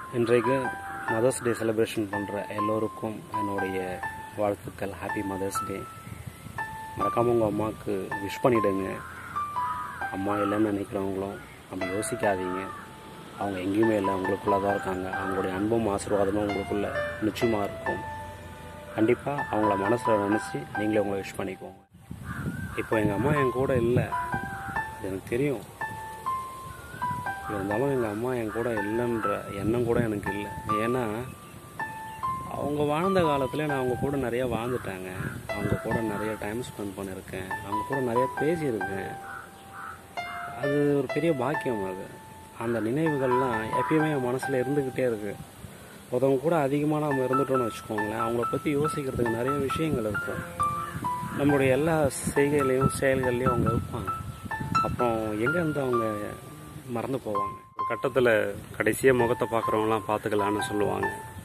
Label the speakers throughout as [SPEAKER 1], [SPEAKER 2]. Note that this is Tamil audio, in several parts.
[SPEAKER 1] இன்றைக்கு மதர்ஸ் டே செலிப்ரேஷன் பண்ணுற எல்லோருக்கும் என்னுடைய வாழ்த்துக்கள் ஹாப்பி மதர்ஸ் டே மறக்காமல் உங்கள் அம்மாவுக்கு விஷ் பண்ணிவிடுங்க அம்மா இல்லைன்னு நினைக்கிறவங்களும் அப்படி யோசிக்காதீங்க அவங்க எங்கேயுமே இல்லை உங்களுக்குள்ளே தான் இருக்காங்க அவங்களுடைய அன்பும் ஆசீர்வாதமும் உங்களுக்குள்ள நிச்சயமாக இருக்கும் கண்டிப்பாக அவங்கள மனசில் நினச்சி நீங்களே உங்களை விஷ் பண்ணிக்கோங்க இப்போ எங்கள் அம்மா என் கூட இல்லை அது எனக்கு தெரியும் இருந்தாலும் எங்கள் அம்மா என் கூட இல்லைன்ற எண்ணம் கூட எனக்கு இல்லை ஏன்னா அவங்க வாழ்ந்த காலத்தில் நான் அவங்க கூட நிறையா வாழ்ந்துட்டாங்க அவங்க கூட நிறைய டைம் ஸ்பெண்ட் பண்ணியிருக்கேன் அவங்க கூட நிறைய பேசியிருக்கேன் அது ஒரு பெரிய பாக்கியம் அது அந்த நினைவுகள்லாம் எப்பயுமே என் மனசில் இருந்துக்கிட்டே இருக்குது ஒருத்தவங்க கூட அதிகமாக நம்ம இருந்துட்டோம்னு வச்சுக்கோங்களேன் அவங்கள பற்றி யோசிக்கிறதுக்கு நிறைய விஷயங்கள் இருக்கும் நம்மளுடைய எல்லா செய்கையிலையும் செயல்கள்லையும் அவங்க இருப்பாங்க அப்புறம் எங்கேருந்து அவங்க மறந்து போவாங்க ஒரு கட்டத்தில் கடைசியாக முகத்தை பார்க்குறவங்களாம் பார்த்துக்கலான்னு சொல்லுவாங்க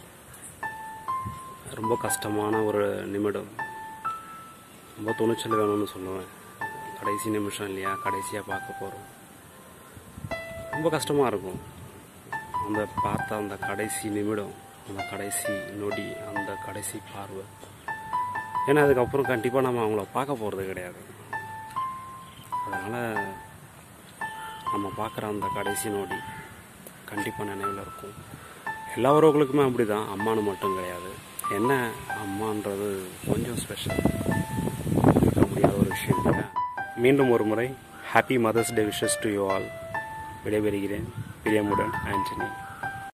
[SPEAKER 1] ரொம்ப கஷ்டமான ஒரு நிமிடம் ரொம்ப துணிச்சல் வேணும்னு சொல்லுவேன் கடைசி நிமிஷம் இல்லையா கடைசியாக பார்க்க போகிறோம் ரொம்ப கஷ்டமாக இருக்கும் அந்த பார்த்த அந்த கடைசி நிமிடம் அந்த கடைசி நொடி அந்த கடைசி பார்வை ஏன்னா அதுக்கப்புறம் கண்டிப்பாக நம்ம அவங்கள பார்க்க போகிறது கிடையாது அதனால் நம்ம பார்க்குற அந்த கடைசி நொடி கண்டிப்பாக நினைவில் இருக்கும் எல்லா உறவுகளுக்குமே அப்படி தான் அம்மானு மட்டும் கிடையாது என்ன அம்மான்றது கொஞ்சம் ஸ்பெஷல் இருக்க முடியாத ஒரு விஷயம் இல்லையா மீண்டும் ஒரு முறை happy mother's day wishes to you all விடைபெறுகிறேன் பிரியமுடன் ஆண்டனி